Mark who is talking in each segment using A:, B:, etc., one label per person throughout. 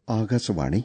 A: ആകാശവാണി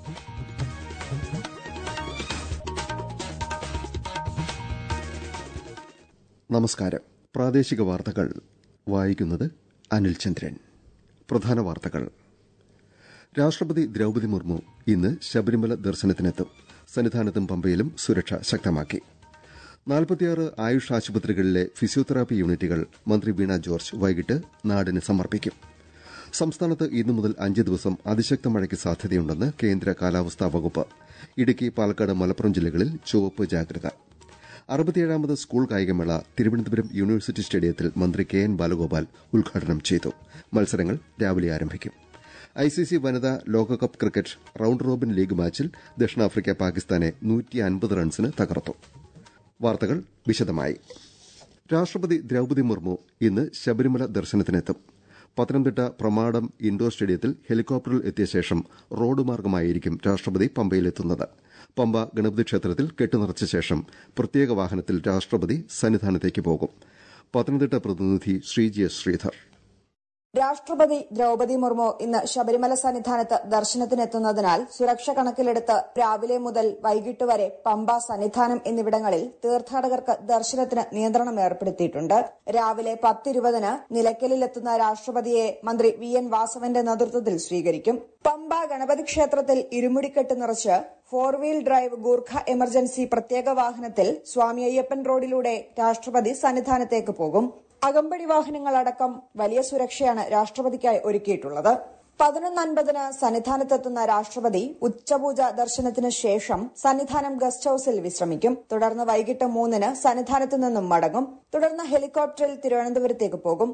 A: നമസ്കാരം പ്രാദേശിക വാർത്തകൾ വായിക്കുന്നത് അനിൽ ചന്ദ്രൻ പ്രധാന വാർത്തകൾ രാഷ്ട്രപതി ദ്രൌപതി മുർമു ഇന്ന് ശബരിമല ദർശനത്തിനെത്തും സന്നിധാനത്തും പമ്പയിലും സുരക്ഷ ശക്തമാക്കി നാൽപ്പത്തിയാറ് ആയുഷ് ആശുപത്രികളിലെ ഫിസിയോതെറാപ്പി യൂണിറ്റുകൾ മന്ത്രി വീണ ജോർജ് വൈകിട്ട് നാടിന് സമർപ്പിക്കും സംസ്ഥാനത്ത് ഇന്നു മുതൽ അഞ്ച് ദിവസം അതിശക്ത മഴയ്ക്ക് സാധ്യതയുണ്ടെന്ന് കേന്ദ്ര കാലാവസ്ഥാ വകുപ്പ് ഇടുക്കി പാലക്കാട് മലപ്പുറം ജില്ലകളിൽ ചുവപ്പ് ജാഗ്രത അറുപത്തിയേഴാമത് സ്കൂൾ കായികമേള തിരുവനന്തപുരം യൂണിവേഴ്സിറ്റി സ്റ്റേഡിയത്തിൽ മന്ത്രി കെ എൻ ബാലഗോപാൽ ഉദ്ഘാടനം ചെയ്തു മത്സരങ്ങൾ രാവിലെ ആരംഭിക്കും ഐസിസി വനിതാ ലോകകപ്പ് ക്രിക്കറ്റ് റൌണ്ട് റോബിൻ ലീഗ് മാച്ചിൽ ദക്ഷിണാഫ്രിക്ക പാകിസ്ഥാനെ റൺസിന് തകർത്തു വാർത്തകൾ വിശദമായി രാഷ്ട്രപതി ദ്രൌപതി മുർമു ഇന്ന് ശബരിമല ദർശനത്തിനെത്തും പത്തനംതിട്ട പ്രമാടം ഇൻഡോർ സ്റ്റേഡിയത്തിൽ ഹെലികോപ്റ്ററിൽ എത്തിയ ശേഷം റോഡ് മാർഗമായിരിക്കും രാഷ്ട്രപതി പമ്പയിലെത്തുന്നത് പമ്പ ഗണപതി ക്ഷേത്രത്തിൽ കെട്ടുനിറച്ച ശേഷം പ്രത്യേക വാഹനത്തിൽ രാഷ്ട്രപതി സന്നിധാനത്തേക്ക് പോകും പത്തനംതിട്ട പ്രതിനിധി ശ്രീജി എസ് ശ്രീധർ
B: രാഷ്ട്രപതി ദ്രൌപതി മുർമു ഇന്ന് ശബരിമല സന്നിധാനത്ത് ദർശനത്തിനെത്തുന്നതിനാൽ സുരക്ഷ കണക്കിലെടുത്ത് രാവിലെ മുതൽ വൈകിട്ട് വരെ പമ്പ സന്നിധാനം എന്നിവിടങ്ങളിൽ തീർത്ഥാടകർക്ക് ദർശനത്തിന് നിയന്ത്രണം ഏർപ്പെടുത്തിയിട്ടുണ്ട് രാവിലെ പത്തിരുപതിന് നിലയ്ക്കലിലെത്തുന്ന രാഷ്ട്രപതിയെ മന്ത്രി വി എൻ വാസവന്റെ നേതൃത്വത്തിൽ സ്വീകരിക്കും പമ്പ ഗണപതി ക്ഷേത്രത്തിൽ ഇരുമുടിക്കെട്ട് നിറച്ച് four wheel drive Gurkha emergency പ്രത്യേക വാഹനത്തിൽ സ്വാമി അയ്യപ്പൻ റോഡിലൂടെ രാഷ്ട്രപതി സന്നിധാനത്തേക്ക് പോകും അകമ്പടി വാഹനങ്ങളടക്കം വലിയ സുരക്ഷയാണ് രാഷ്ട്രപതിക്കായി ഒരുക്കിയിട്ടുള്ളത് പതിനൊന്ന് അൻപതിന് സന്നിധാനത്തെത്തുന്ന രാഷ്ട്രപതി ഉച്ചപൂജ ദർശനത്തിന് ശേഷം സന്നിധാനം ഗസ്റ്റ് ഹൌസിൽ വിശ്രമിക്കും തുടർന്ന് വൈകിട്ട് മൂന്നിന് സന്നിധാനത്തു നിന്നും മടങ്ങും തുടർന്ന് ഹെലികോപ്റ്ററിൽ തിരുവനന്തപുരത്തേക്ക് പോകും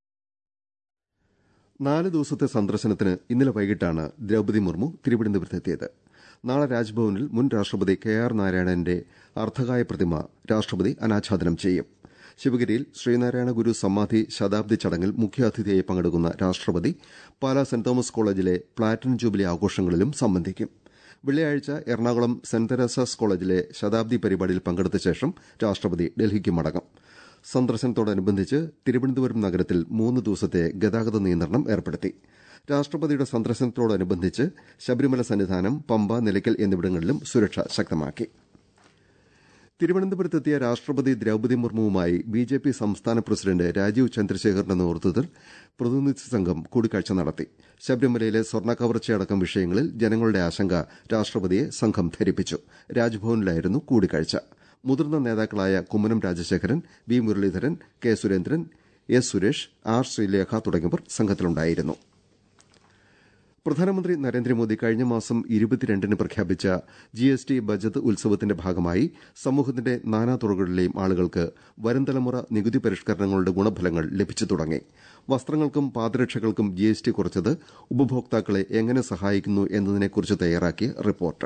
A: നാല് ദിവസത്തെ സന്ദർശനത്തിന് ഇന്നലെ വൈകിട്ടാണ് ദ്രൌപതി മുർമു തിരുവനന്തപുരത്തെത്തിയത് നാളെ രാജ്ഭവനിൽ മുൻ രാഷ്ട്രപതി കെ ആർ നാരായണന്റെ അർദ്ധകായ പ്രതിമ രാഷ്ട്രപതി അനാച്ഛാദനം ചെയ്യും ശിവഗിരിയിൽ ശ്രീനാരായണ ഗുരു സമാധി ശതാബ്ദി ചടങ്ങിൽ മുഖ്യാതിഥിയായി പങ്കെടുക്കുന്ന രാഷ്ട്രപതി പാലാ സെന്റ് തോമസ് കോളേജിലെ പ്ലാറ്റിനം ജൂബിലി ആഘോഷങ്ങളിലും സംബന്ധിക്കും വെള്ളിയാഴ്ച എറണാകുളം സെന്റ് തെരേസാസ് കോളേജിലെ ശതാബ്ദി പരിപാടിയിൽ പങ്കെടുത്ത ശേഷം രാഷ്ട്രപതി ഡൽഹിക്ക് മടങ്ങും സന്ദർശനത്തോടനുബന്ധിച്ച് തിരുവനന്തപുരം നഗരത്തിൽ മൂന്ന് ദിവസത്തെ ഗതാഗത നിയന്ത്രണം ഏർപ്പെടുത്തി രാഷ്ട്രപതിയുടെ സന്ദർശനത്തോടനുബന്ധിച്ച് ശബരിമല സന്നിധാനം പമ്പ നിലയ്ക്കൽ എന്നിവിടങ്ങളിലും സുരക്ഷ ശക്തമാക്കി തിരുവനന്തപുരത്തെത്തിയ രാഷ്ട്രപതി ദ്രൌപതി മുർമുവുമായി ബി ജെ പി സംസ്ഥാന പ്രസിഡന്റ് രാജീവ് ചന്ദ്രശേഖറിന്റെ നേതൃത്വത്തിൽ പ്രതിനിധി സംഘം കൂടിക്കാഴ്ച നടത്തി ശബരിമലയിലെ സ്വർണ്ണക്കവർച്ചയടക്കം വിഷയങ്ങളിൽ ജനങ്ങളുടെ ആശങ്ക രാഷ്ട്രപതിയെ സംഘം ധരിപ്പിച്ചു രാജ്ഭവനിലായിരുന്നു കൂടിക്കാഴ്ച മുതിർന്ന നേതാക്കളായ Kummanam Rajasekharan V Muraleedharan K Surendran S Suresh R Sreelekha തുടങ്ങിയവർ സംഘത്തിലുണ്ടായിരുന്നു പ്രധാനമന്ത്രി നരേന്ദ്രമോദി കഴിഞ്ഞ മാസം ഇരുപത്തിരണ്ടിന് പ്രഖ്യാപിച്ച ജി എസ് ടി ബജറ്റ് ഉത്സവത്തിന്റെ ഭാഗമായി സമൂഹത്തിന്റെ നാനാതുറകളിലെയും ആളുകൾക്ക് വരും തലമുറ നികുതി പരിഷ്കരണങ്ങളുടെ ഗുണഫലങ്ങൾ ലഭിച്ചു തുടങ്ങി വസ്ത്രങ്ങൾക്കും പാദരക്ഷകൾക്കും ജി എസ് ടി കുറച്ചത് ഉപഭോക്താക്കളെ എങ്ങനെ സഹായിക്കുന്നു എന്നതിനെക്കുറിച്ച് തയ്യാറാക്കിയ റിപ്പോർട്ട്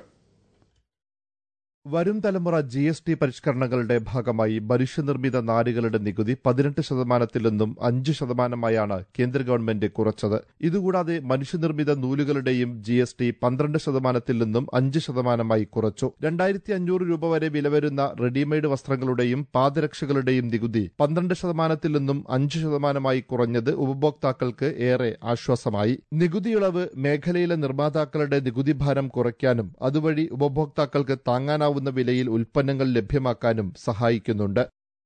C: വരും തലമുറ ജി എസ് ടി പരിഷ്കരണങ്ങളുടെ ഭാഗമായി മനുഷ്യനിർമ്മിത നാരുകളുടെ നികുതി പതിനെട്ട് ശതമാനത്തിൽ നിന്നും അഞ്ച് ശതമാനമായാണ് കേന്ദ്ര ഗവൺമെന്റ് കുറച്ചത് ഇതുകൂടാതെ മനുഷ്യനിർമ്മിത നൂലുകളുടെയും ജി എസ് ടി പന്ത്രണ്ട് ശതമാനത്തിൽ നിന്നും അഞ്ച് ശതമാനമായി കുറച്ചു രണ്ടായിരത്തി അഞ്ഞൂറ് രൂപ വരെ വില വരുന്ന റെഡിമെയ്ഡ് വസ്ത്രങ്ങളുടെയും പാദരക്ഷകളുടെയും നികുതി പന്ത്രണ്ട് ശതമാനത്തിൽ നിന്നും അഞ്ച് ശതമാനമായി കുറഞ്ഞത് ഉപഭോക്താക്കൾക്ക് ഏറെ ആശ്വാസമായി നികുതി ഇളവ് മേഖലയിലെ നിർമ്മാതാക്കളുടെ നികുതി ഭാരം കുറയ്ക്കാനും അതുവഴി ഉപഭോക്താക്കൾക്ക് താങ്ങാനാവുന്ന താങ്ങാവുന്ന വിലയിൽ ഉൽപ്പന്നങ്ങൾ ലഭ്യമാക്കാനും സഹായിക്കുന്നുണ്ട്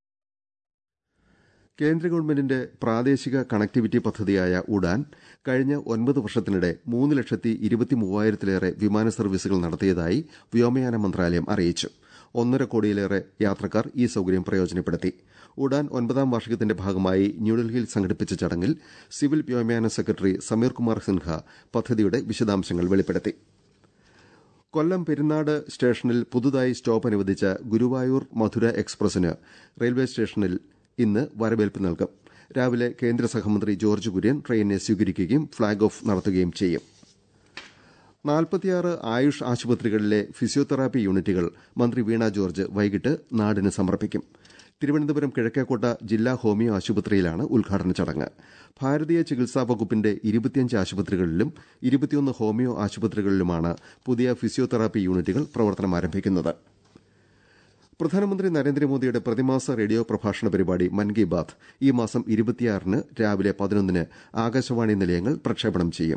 A: കേന്ദ്ര ഗവൺമെന്റിന്റെ പ്രാദേശിക കണക്ടിവിറ്റി പദ്ധതിയായ ഉഡാൻ കഴിഞ്ഞ ഒൻപത് വർഷത്തിനിടെ മൂന്ന് ലക്ഷത്തി ഇരുപത്തി മൂവായിരത്തിലേറെ വിമാന സർവീസുകൾ നടത്തിയതായി വ്യോമയാന മന്ത്രാലയം അറിയിച്ചു ഒന്നര കോടിയിലേറെ യാത്രക്കാർ ഈ സൌകര്യം പ്രയോജനപ്പെടുത്തി ഉഡാൻ ഒൻപതാം വാർഷികത്തിന്റെ ഭാഗമായി ന്യൂഡൽഹിയിൽ സംഘടിപ്പിച്ച ചടങ്ങിൽ സിവിൽ വ്യോമയാന സെക്രട്ടറി സമീർ കുമാർ സിൻഹ പദ്ധതിയുടെ വിശദാംശങ്ങൾ വെളിപ്പെടുത്തി കൊല്ലം പെരുന്നാട് സ്റ്റേഷനിൽ പുതുതായി സ്റ്റോപ്പ് അനുവദിച്ച ഗുരുവായൂർ മധുര എക്സ്പ്രസിന് റെയിൽവേ സ്റ്റേഷനിൽ ഇന്ന് വരവേൽപ്പ് നൽകും രാവിലെ കേന്ദ്ര സഹമന്ത്രി ജോർജ് കുര്യൻ ട്രെയിനിനെ സ്വീകരിക്കുകയും ഫ്ളാഗ് ഓഫ് നടത്തുകയും ചെയ്യും നാൽപ്പത്തിയാറ് ആയുഷ് ആശുപത്രികളിലെ ഫിസിയോതെറാപ്പി യൂണിറ്റുകൾ മന്ത്രി വീണ ജോർജ് വൈകിട്ട് നാടിന് സമർപ്പിക്കും തിരുവനന്തപുരം കിഴക്കേക്കോട്ട ജില്ലാ ഹോമിയോ ആശുപത്രിയിലാണ് ഉദ്ഘാടന ചടങ്ങ് ഭാരതീയ ചികിത്സാ വകുപ്പിന്റെ ഇരുപത്തിയഞ്ച് ആശുപത്രികളിലും ഇരുപത്തിയൊന്ന് ഹോമിയോ ആശുപത്രികളിലുമാണ് പുതിയ ഫിസിയോതെറാപ്പി യൂണിറ്റുകൾ പ്രവർത്തനം ആരംഭിക്കുന്നത് പ്രധാനമന്ത്രി നരേന്ദ്രമോദിയുടെ പ്രതിമാസ റേഡിയോ പ്രഭാഷണ പരിപാടി മൻ കി ബാത് ഈ മാസം ഇരുപത്തിയാറിന് രാവിലെ പതിനൊന്നിന് ആകാശവാണി നിലയങ്ങൾ പ്രക്ഷേപണം ചെയ്യും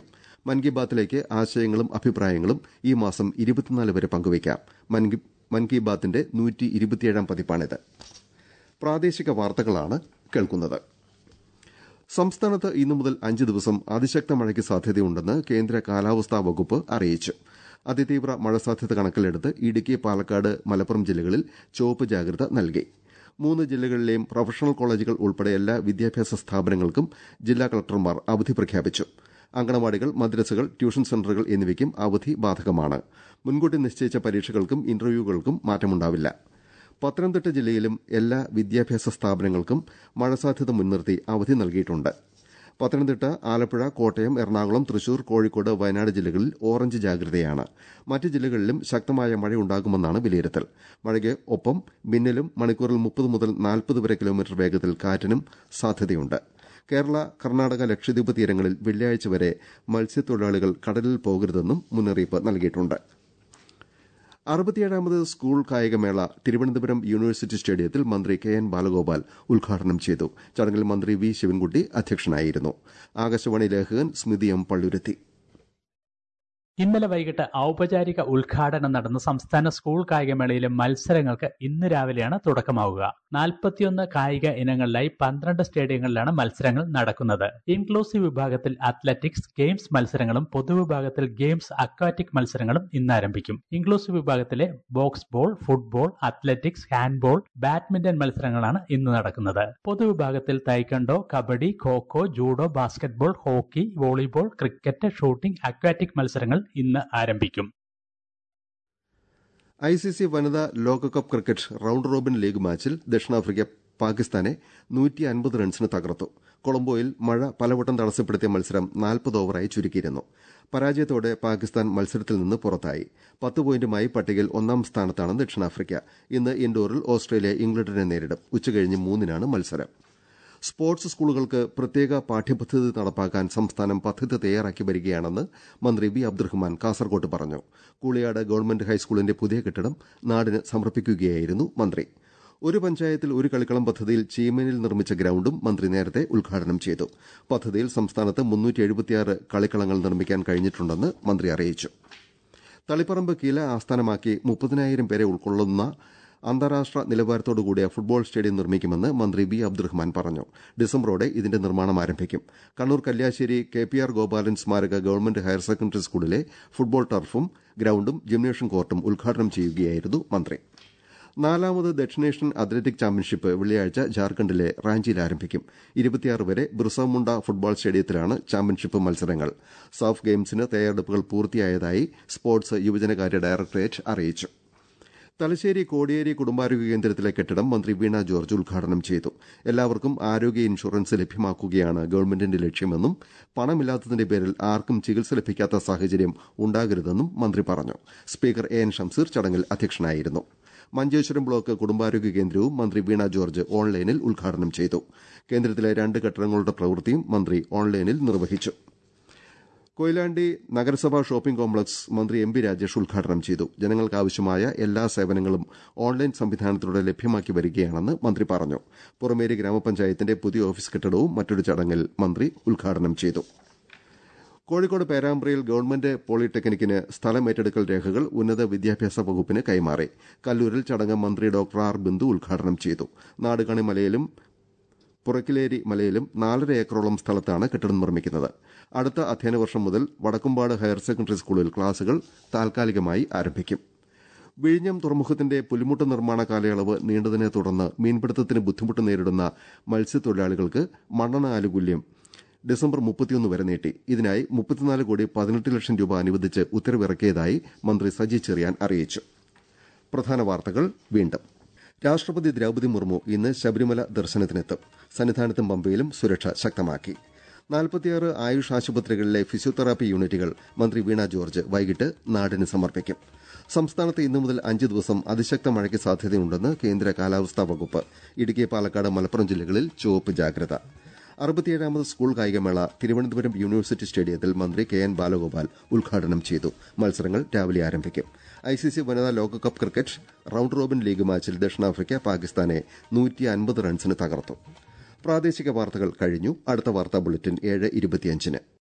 A: മൻ കി ബാത്തിലേക്ക് ആശയങ്ങളും അഭിപ്രായങ്ങളും ഈ മാസം ഇരുപത്തിനാല് വരെ പങ്കുവയ്ക്കാം മൻ കി- മൻ കി ബാത്തിന്റെ നൂറ്റി ഇരുപത്തിയേഴാം പതിപ്പാണിത് പ്രാദേശിക വാർത്തകളാണ് കേൾക്കുന്നത് സംസ്ഥാനത്ത് ഇന്നു മുതൽ അഞ്ച് ദിവസം അതിശക്ത മഴയ്ക്ക് സാധ്യതയുണ്ടെന്ന് കേന്ദ്ര കാലാവസ്ഥാ വകുപ്പ് അറിയിച്ചു അതിതീവ്ര മഴ സാധ്യത കണക്കിലെടുത്ത് ഇടുക്കി പാലക്കാട് മലപ്പുറം ജില്ലകളിൽ ചുവപ്പ് ജാഗ്രത നൽകി മൂന്ന് ജില്ലകളിലെയും പ്രൊഫഷണൽ കോളേജുകൾ ഉൾപ്പെടെ എല്ലാ വിദ്യാഭ്യാസ സ്ഥാപനങ്ങൾക്കും ജില്ലാ കളക്ടർമാർ അവധി പ്രഖ്യാപിച്ചു അങ്കണവാടികൾ മദ്രസകൾ ട്യൂഷൻ സെന്ററുകൾ എന്നിവയ്ക്കും അവധി ബാധകമാണ് മുൻകൂട്ടി നിശ്ചയിച്ച പരീക്ഷകൾക്കും ഇന്റർവ്യൂകൾക്കും മാറ്റമുണ്ടാവില്ല പത്തനംതിട്ട ജില്ലയിലും എല്ലാ വിദ്യാഭ്യാസ സ്ഥാപനങ്ങൾക്കും മഴ സാധ്യത മുൻനിർത്തി അവധി നൽകിയിട്ടുണ്ട് പത്തനംതിട്ട ആലപ്പുഴ കോട്ടയം എറണാകുളം തൃശൂർ കോഴിക്കോട് വയനാട് ജില്ലകളിൽ ഓറഞ്ച് ജാഗ്രതയാണ് മറ്റ് ജില്ലകളിലും ശക്തമായ മഴയുണ്ടാകുമെന്നാണ് വിലയിരുത്തൽ മഴയ്ക്ക് ഒപ്പം മിന്നലും മണിക്കൂറിൽ മുപ്പത് മുതൽ നാൽപ്പത് വരെ കിലോമീറ്റർ വേഗത്തിൽ കാറ്റിനും സാധ്യതയുണ്ട് കേരള കർണാടക ലക്ഷദ്വീപ് തീരങ്ങളിൽ വെള്ളിയാഴ്ച വരെ മത്സ്യത്തൊഴിലാളികൾ കടലിൽ പോകരുതെന്നും മുന്നറിയിപ്പ് നൽകിയിട്ടുണ്ട് അറുപത്തിയേഴാമത് സ്കൂൾ കായികമേള തിരുവനന്തപുരം യൂണിവേഴ്സിറ്റി സ്റ്റേഡിയത്തിൽ മന്ത്രി കെ എൻ ബാലഗോപാൽ ഉദ്ഘാടനം ചെയ്തു ചടങ്ങിൽ മന്ത്രി വി ശിവൻകുട്ടി അധ്യക്ഷനായിരുന്നു ആകാശവാണി ലേഖകൻ സ്മിതി എം പള്ളുരുത്തി
D: ഇന്നലെ വൈകിട്ട് ഔപചാരിക ഉദ്ഘാടനം നടന്ന സംസ്ഥാന സ്കൂൾ കായികമേളയിലെ മത്സരങ്ങൾക്ക് ഇന്ന് രാവിലെയാണ് തുടക്കമാവുക നാൽപ്പത്തിയൊന്ന് കായിക ഇനങ്ങളിലായി പന്ത്രണ്ട് സ്റ്റേഡിയങ്ങളിലാണ് മത്സരങ്ങൾ നടക്കുന്നത് ഇൻക്ലൂസീവ് വിഭാഗത്തിൽ അത്ലറ്റിക്സ് ഗെയിംസ് മത്സരങ്ങളും പൊതുവിഭാഗത്തിൽ ഗെയിംസ് അക്വാറ്റിക് മത്സരങ്ങളും ഇന്ന് ആരംഭിക്കും ഇൻക്ലൂസീവ് വിഭാഗത്തിലെ box ball football athletics handball badminton മത്സരങ്ങളാണ് ഇന്ന് നടക്കുന്നത് പൊതുവിഭാഗത്തിൽ taekwondo kabaddi kho kho judo basketball hockey volleyball cricket shooting aquatic മത്സരങ്ങൾ ഇന്ന് ആരംഭിക്കും
A: ഐ സി സി വനിതാ ലോകകപ്പ് ക്രിക്കറ്റ് റൌണ്ട് റോബിൻ ലീഗ് മാച്ചിൽ ദക്ഷിണാഫ്രിക്ക പാകിസ്ഥാനെ നൂറ്റി അൻപത് റൺസിന് തകർത്തു കൊളംബോയിൽ മഴ പലവട്ടം തടസ്സപ്പെടുത്തിയ മത്സരം നാൽപ്പത് ഓവറായി ചുരുക്കിയിരുന്നു പരാജയത്തോടെ പാകിസ്ഥാൻ മത്സരത്തിൽ നിന്ന് പുറത്തായി പത്ത് പോയിന്റുമായി പട്ടികയിൽ ഒന്നാം സ്ഥാനത്താണ് ദക്ഷിണാഫ്രിക്ക ഇന്ന് ഇൻഡോറിൽ ഓസ്ട്രേലിയ ഇംഗ്ലണ്ടിനെ നേരിടും ഉച്ചകഴിഞ്ഞ് മൂന്നിനാണ് മത്സരം സ്പോർട്സ് സ്കൂളുകൾക്ക് പ്രത്യേക പാഠ്യപദ്ധതി നടപ്പാക്കാൻ സംസ്ഥാനം പദ്ധതി തയ്യാറാക്കി വരികയാണെന്ന് മന്ത്രി വി അബ്ദുറഹ്മാൻ കാസർകോട്ട് പറഞ്ഞു കൂളിയാട് ഗവൺമെന്റ് ഹൈസ്കൂളിന്റെ പുതിയ കെട്ടിടം നാടിന് സമർപ്പിക്കുകയായിരുന്നു മന്ത്രി ഒരു പഞ്ചായത്തിൽ ഒരു കളിക്കളം പദ്ധതിയിൽ ചീമേനിൽ നിർമ്മിച്ച ഗ്രൌണ്ടും മന്ത്രി നേരത്തെ ഉദ്ഘാടനം ചെയ്തു പദ്ധതിയിൽ സംസ്ഥാനത്ത് കളിക്കളങ്ങൾ നിർമ്മിക്കാൻ കഴിഞ്ഞിട്ടുണ്ടെന്ന് മന്ത്രി അറിയിച്ചു തളിപ്പറമ്പ് കില ആസ്ഥാനമാക്കി മുപ്പതിനായിരം പേരെ ഉൾക്കൊള്ളുന്ന അന്താരാഷ്ട്ര നിലവാരത്തോടുകൂടിയ ഫുട്ബോൾ സ്റ്റേഡിയം നിർമ്മിക്കുമെന്ന് മന്ത്രി വി അബ്ദുറഹ്മാൻ പറഞ്ഞു ഡിസംബറോടെ ഇതിന്റെ നിർമ്മാണം ആരംഭിക്കും Kannur Kalliasseri K P R Gopalan സ്മാരക ഗവൺമെന്റ് ഹയർ സെക്കൻഡറി സ്കൂളിലെ ഫുട്ബോൾ ടർഫും ഗ്രൌണ്ടും ജിംനേഷ്യം കോർട്ടും ഉദ്ഘാടനം ചെയ്യുകയായിരുന്നു മന്ത്രി നാലാമത് ദക്ഷിണേഷ്യൻ അത്ലറ്റിക് ചാമ്പ്യൻഷിപ്പ് വെള്ളിയാഴ്ച ജാർഖണ്ഡിലെ റാഞ്ചിയിൽ ആരംഭിക്കും ഇരുപത്തിയാറ് വരെ ബിർസമുണ്ട ഫുട്ബോൾ സ്റ്റേഡിയത്തിലാണ് ചാമ്പ്യൻഷിപ്പ് മത്സരങ്ങൾ സാഫ് ഗെയിംസിന് തയ്യാറെടുപ്പുകൾ പൂർത്തിയായതായി സ്പോർട്സ് യുവജനകാര്യ ഡയറക്ടറേറ്റ് അറിയിച്ചു തലശ്ശേരി കോടിയേരി കുടുംബാരോഗ്യ കേന്ദ്രത്തിലെ കെട്ടിടം മന്ത്രി വീണ ജോർജ് ഉദ്ഘാടനം ചെയ്തു എല്ലാവർക്കും ആരോഗ്യ ഇൻഷുറൻസ് ലഭ്യമാക്കുകയാണ് ഗവൺമെന്റിന്റെ ലക്ഷ്യമെന്നും പണമില്ലാത്തതിന്റെ പേരിൽ ആർക്കും ചികിത്സ ലഭിക്കാത്ത സാഹചര്യം ഉണ്ടാകരുതെന്നും മന്ത്രി പറഞ്ഞു സ്പീക്കർ എ എൻ ഷംസീർ ചടങ്ങിൽ അധ്യക്ഷനായിരുന്നു മഞ്ചേശ്വരം ബ്ലോക്ക് കുടുംബാരോഗ്യ കേന്ദ്രവും മന്ത്രി വീണ ജോർജ് ഓൺലൈനിൽ ഉദ്ഘാടനം ചെയ്തു കേന്ദ്രത്തിലെ രണ്ട് കെട്ടിടങ്ങളുടെ പ്രവൃത്തിയും മന്ത്രി ഓൺലൈനിൽ നിർവഹിച്ചു കൊയിലാണ്ടി നഗരസഭാ ഷോപ്പിംഗ് കോംപ്ലക്സ് മന്ത്രി എം പി രാജേഷ് ഉദ്ഘാടനം ചെയ്തു ജനങ്ങൾക്ക് ആവശ്യമായ എല്ലാ സേവനങ്ങളും ഓൺലൈൻ സംവിധാനത്തിലൂടെ ലഭ്യമാക്കി വരികയാണെന്ന് മന്ത്രി പറഞ്ഞു പുറമേരി ഗ്രാമപഞ്ചായത്തിന്റെ പുതിയ ഓഫീസ് കെട്ടിടവും മറ്റൊരു ചടങ്ങിൽ മന്ത്രി ഉദ്ഘാടനം ചെയ്തു കോഴിക്കോട് പേരാമ്പ്രയിൽ ഗവൺമെന്റ് പോളിടെക്നിക്കിന് സ്ഥലമേറ്റെടുക്കൽ രേഖകൾ ഉന്നത വിദ്യാഭ്യാസ വകുപ്പിന് കൈമാറി കല്ലൂരിൽ ചടങ്ങ് മന്ത്രി ഡോക്ടർ ആർ ബിന്ദു ഉദ്ഘാടനം ചെയ്തു നാടുകാണി മലയിലും പുറക്കിലേരി മലയിലും നാലര ഏക്കറോളം സ്ഥലത്താണ് കെട്ടിടം നിർമ്മിക്കുന്നത് അടുത്ത അധ്യയന വർഷം മുതൽ വടക്കുംപാട് ഹയർ സെക്കൻഡറി സ്കൂളിൽ ക്ലാസുകൾ താൽക്കാലികമായി ആരംഭിക്കും വിഴിഞ്ഞം തുറമുഖത്തിന്റെ പുലിമുട്ട് നിർമ്മാണ കാലയളവ് നീണ്ടതിനെ തുടർന്ന് മീൻപിടുത്തത്തിന് ബുദ്ധിമുട്ട് നേരിടുന്ന മത്സ്യത്തൊഴിലാളികൾക്ക് മണ്ണെണ്ണ ആനുകൂല്യം ഡിസംബർ മുപ്പത്തിയൊന്ന് വരെ നീട്ടി ഇതിനായി മുപ്പത്തിനാല് കോടി പതിനെട്ട് ലക്ഷം രൂപ അനുവദിച്ച് ഉത്തരവിറക്കിയതായി മന്ത്രി സജി ചെറിയാൻ അറിയിച്ചു പ്രധാന വാർത്തകൾ വീണ്ടും രാഷ്ട്രപതി ദ്രൌപതി മുർമു ഇന്ന് ശബരിമല ദർശനത്തിനെത്തും സന്നിധാനത്തും പമ്പയിലും സുരക്ഷ ശക്തമാക്കി നാൽപ്പത്തിയാറ് ആയുഷ് ആശുപത്രികളിലെ ഫിസിയോതെറാപ്പി യൂണിറ്റുകൾ മന്ത്രി വീണ ജോർജ് വൈകിട്ട് നാടിന് സമർപ്പിക്കും സംസ്ഥാനത്ത് ഇന്നു മുതൽ അഞ്ച് ദിവസം അതിശക്ത മഴയ്ക്ക് സാധ്യതയുണ്ടെന്ന് കേന്ദ്ര കാലാവസ്ഥാ വകുപ്പ് ഇടുക്കി പാലക്കാട് മലപ്പുറം ജില്ലകളിൽ ചുവപ്പ് ജാഗ്രത അറുപത്തിയേഴാമത് സ്കൂൾ കായികമേള തിരുവനന്തപുരം യൂണിവേഴ്സിറ്റി സ്റ്റേഡിയത്തിൽ മന്ത്രി കെ എൻ ബാലഗോപാൽ ഉദ്ഘാടനം ചെയ്തു മത്സരങ്ങൾ രാവിലെ ആരംഭിക്കും ഐസിസി വനിതാ ലോകകപ്പ് ക്രിക്കറ്റ് റൌണ്ട് റോബിൻ ലീഗ് മാച്ചിൽ ദക്ഷിണാഫ്രിക്ക പാകിസ്ഥാനെ നൂറ്റി അൻപത് റൺസിന് തകർത്തു പ്രാദേശിക വാർത്തകൾ കഴിഞ്ഞു അടുത്ത വാർത്താ ബുള്ളറ്റിൻ ഏഴ് ഇരുപത്തിയഞ്ചിന്